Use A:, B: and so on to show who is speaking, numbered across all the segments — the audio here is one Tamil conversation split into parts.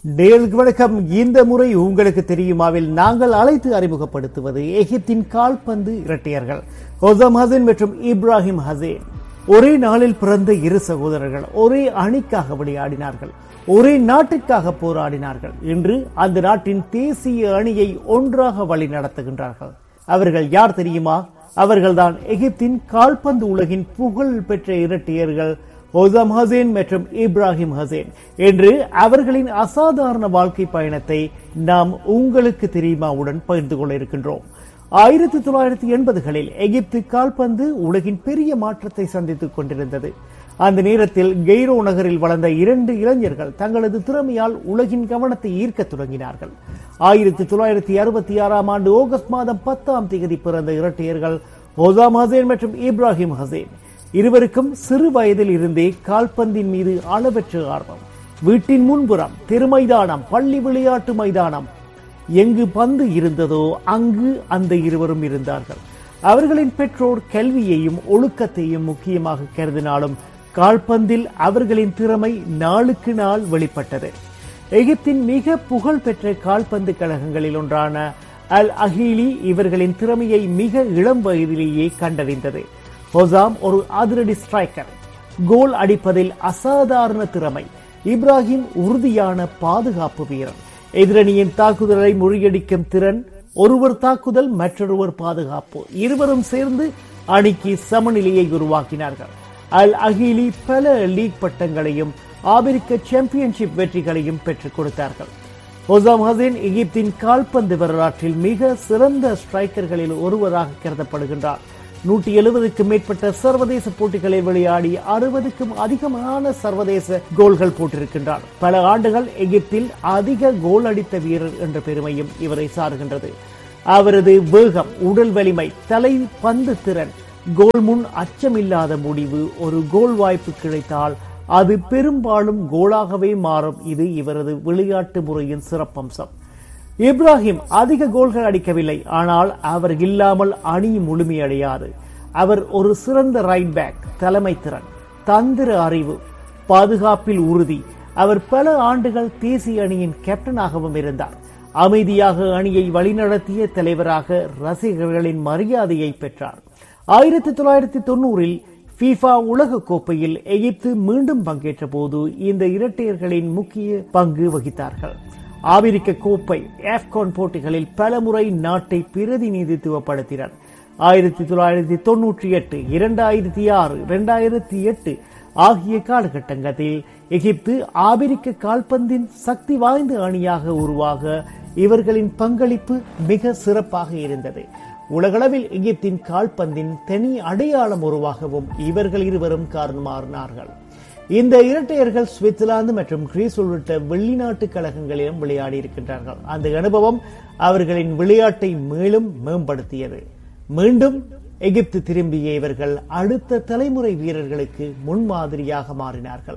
A: நேர்களுக்கு வணக்கம் இந்த முறை உங்களுக்கு தெரியுமாவில் நாங்கள் அழைத்து அறிமுகப்படுத்துவது எகிப்தின் கால்பந்து இரட்டையர்கள் ஹொசம் ஹசன் மற்றும் இப்ராஹிம் ஹசேன் ஒரே நாளில் பிறந்த இரு சகோதரர்கள் ஒரே அணிக்காக விளையாடினார்கள் ஒரே நாட்டுக்காக போராடினார்கள் இன்று அந்த நாட்டின் தேசிய அணியை ஒன்றாக வழி நடத்துகின்றார்கள் அவர்கள் யார் தெரியுமா அவர்கள்தான் எகிப்தின் கால்பந்து உலகின் புகழ் பெற்ற இரட்டையர்கள் ஹோசம் ஹசேன் மற்றும் இப்ராஹிம் ஹசேன் என்று அவர்களின் அசாதாரண வாழ்க்கை பயணத்தை நாம் உங்களுக்கு தெரியுமாவுடன் பகிர்ந்து கொள்ள இருக்கின்றோம் ஆயிரத்தி தொள்ளாயிரத்தி எண்பதுகளில் எகிப்து கால்பந்து உலகின் பெரிய மாற்றத்தை சந்தித்துக் கொண்டிருந்தது அந்த நேரத்தில் கெய்ரோ நகரில் வளர்ந்த இரண்டு இளைஞர்கள் தங்களது திறமையால் உலகின் கவனத்தை ஈர்க்க தொடங்கினார்கள் ஆயிரத்தி தொள்ளாயிரத்தி அறுபத்தி ஆறாம் ஆண்டு ஆகஸ்ட் மாதம் பத்தாம் தேதி பிறந்த இரட்டையர்கள் ஹோசாம் ஹசேன் மற்றும் இப்ராஹிம் ஹசேன் இருவருக்கும் சிறு வயதில் இருந்தே கால்பந்தின் மீது அளவற்ற ஆர்வம் வீட்டின் முன்புறம் திருமைதானம் பள்ளி விளையாட்டு மைதானம் எங்கு பந்து இருந்ததோ அங்கு அந்த இருவரும் இருந்தார்கள் அவர்களின் பெற்றோர் கல்வியையும் ஒழுக்கத்தையும் முக்கியமாக கருதினாலும் கால்பந்தில் அவர்களின் திறமை நாளுக்கு நாள் வெளிப்பட்டது எகிப்தின் மிக புகழ் பெற்ற கால்பந்து கழகங்களில் ஒன்றான அல் அஹீலி இவர்களின் திறமையை மிக இளம் வயதிலேயே கண்டறிந்தது ஹொசாம் ஒரு அதிரடி ஸ்ட்ரைக்கர் கோல் அடிப்பதில் அசாதாரண திறமை இப்ராஹிம் உறுதியான பாதுகாப்பு வீரர் எதிரணியின் தாக்குதலை முறியடிக்கும் திறன் ஒருவர் தாக்குதல் மற்றொருவர் பாதுகாப்பு இருவரும் சேர்ந்து அணிக்கு சமநிலையை உருவாக்கினார்கள் அல் அகிலி பல லீக் பட்டங்களையும் ஆபிரிக்க சாம்பியன்ஷிப் வெற்றிகளையும் பெற்றுக் கொடுத்தார்கள் ஹொசாம் ஹசேன் எகிப்தின் கால்பந்து வரலாற்றில் மிக சிறந்த ஸ்ட்ரைக்கர்களில் ஒருவராக கருதப்படுகின்றார் நூற்றி எழுபதுக்கும் மேற்பட்ட சர்வதேச போட்டிகளில் விளையாடி அறுபதுக்கும் அதிகமான சர்வதேச கோல்கள் போட்டிருக்கின்றார் பல ஆண்டுகள் எகிப்தில் அதிக கோல் அடித்த வீரர் என்ற பெருமையும் இவரை சாருகின்றது அவரது வேகம் உடல் வலிமை தலை பந்து திறன் கோல் முன் அச்சமில்லாத முடிவு ஒரு கோல் வாய்ப்பு கிடைத்தால் அது பெரும்பாலும் கோலாகவே மாறும் இது இவரது விளையாட்டு முறையின் சிறப்பம்சம் இப்ராஹிம் அதிக கோல்கள் அடிக்கவில்லை ஆனால் அவர் இல்லாமல் அணி முழுமையடையாது அவர் ஒரு சிறந்த ரைட் பேக் தலைமை திறன் தந்திர அறிவு பாதுகாப்பில் உறுதி அவர் பல ஆண்டுகள் தேசிய அணியின் கேப்டனாகவும் இருந்தார் அமைதியாக அணியை வழிநடத்திய தலைவராக ரசிகர்களின் மரியாதையை பெற்றார் ஆயிரத்தி தொள்ளாயிரத்தி தொண்ணூறில் ஃபீஃபா உலக கோப்பையில் எகிப்து மீண்டும் பங்கேற்ற போது இந்த இரட்டையர்களின் முக்கிய பங்கு வகித்தார்கள் ஆபிரிக்க கோப்பை ஆப்கான் போட்டிகளில் பலமுறை நாட்டை பிரதிநிதித்துவப்படுத்தினர் ஆயிரத்தி தொள்ளாயிரத்தி தொன்னூற்றி எட்டு இரண்டாயிரத்தி ஆறு இரண்டாயிரத்தி எட்டு ஆகிய காலகட்டங்களில் எகிப்து ஆபிரிக்க கால்பந்தின் சக்தி வாய்ந்த அணியாக உருவாக இவர்களின் பங்களிப்பு மிக சிறப்பாக இருந்தது உலகளவில் எகிப்தின் கால்பந்தின் தனி அடையாளம் உருவாகவும் இவர்கள் இருவரும் காரணமானார்கள் இந்த இரட்டையர்கள் சுவிட்சர்லாந்து மற்றும் கிரீஸ் உள்ளிட்ட வெளிநாட்டு கழகங்களிலும் விளையாடி இருக்கின்றார்கள் அந்த அனுபவம் அவர்களின் விளையாட்டை மேலும் மேம்படுத்தியது மீண்டும் எகிப்து திரும்பிய இவர்கள் அடுத்த தலைமுறை வீரர்களுக்கு முன்மாதிரியாக மாறினார்கள்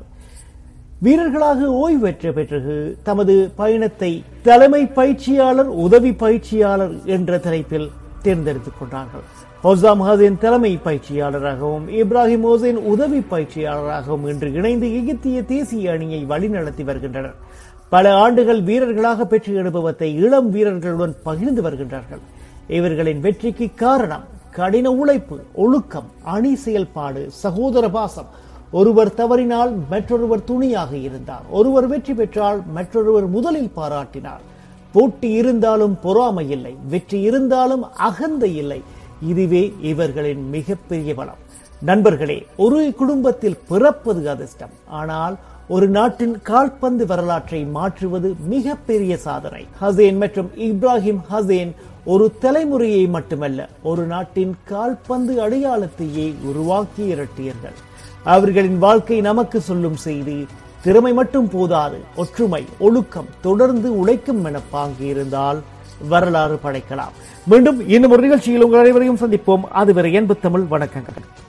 A: வீரர்களாக ஓய்வு பெற்ற பிறகு தமது பயணத்தை தலைமை பயிற்சியாளர் உதவி பயிற்சியாளர் என்ற தலைப்பில் தேர்ந்தெடுத்துக் கொண்டார்கள் ஹொசாம் ஹசேன் தலைமை பயிற்சியாளராகவும் இப்ராஹிம் ஹோசேன் உதவி பயிற்சியாளராகவும் இன்று இணைந்து எகிப்திய தேசிய அணியை வழிநடத்தி வருகின்றனர் பல ஆண்டுகள் வீரர்களாக பெற்ற அனுபவத்தை இளம் வீரர்களுடன் பகிர்ந்து வருகின்றார்கள் இவர்களின் வெற்றிக்கு காரணம் கடின உழைப்பு ஒழுக்கம் அணி செயல்பாடு சகோதர பாசம் ஒருவர் தவறினால் மற்றொருவர் துணியாக இருந்தார் ஒருவர் வெற்றி பெற்றால் மற்றொருவர் முதலில் பாராட்டினார் போட்டி இருந்தாலும் பொறாமை இல்லை வெற்றி இருந்தாலும் அகந்தை இல்லை இதுவே இவர்களின் மிகப்பெரிய பலம் நண்பர்களே ஒரு குடும்பத்தில் பிறப்பது அதிர்ஷ்டம் ஆனால் ஒரு நாட்டின் கால்பந்து வரலாற்றை மாற்றுவது மிகப்பெரிய சாதனை ஹசேன் மற்றும் இப்ராஹிம் ஹசேன் ஒரு தலைமுறையை மட்டுமல்ல ஒரு நாட்டின் கால்பந்து அடையாளத்தையே உருவாக்கி இரட்டியர்கள் அவர்களின் வாழ்க்கை நமக்கு சொல்லும் செய்தி திறமை மட்டும் போதாது ஒற்றுமை ஒழுக்கம் தொடர்ந்து உழைக்கும் மனப்பாங்கு இருந்தால் வரலாறு படைக்கலாம் மீண்டும் இன்னும் ஒரு நிகழ்ச்சியில் உங்கள் அனைவரையும் சந்திப்போம் அதுவரை என்பது தமிழ் வணக்கங்கள்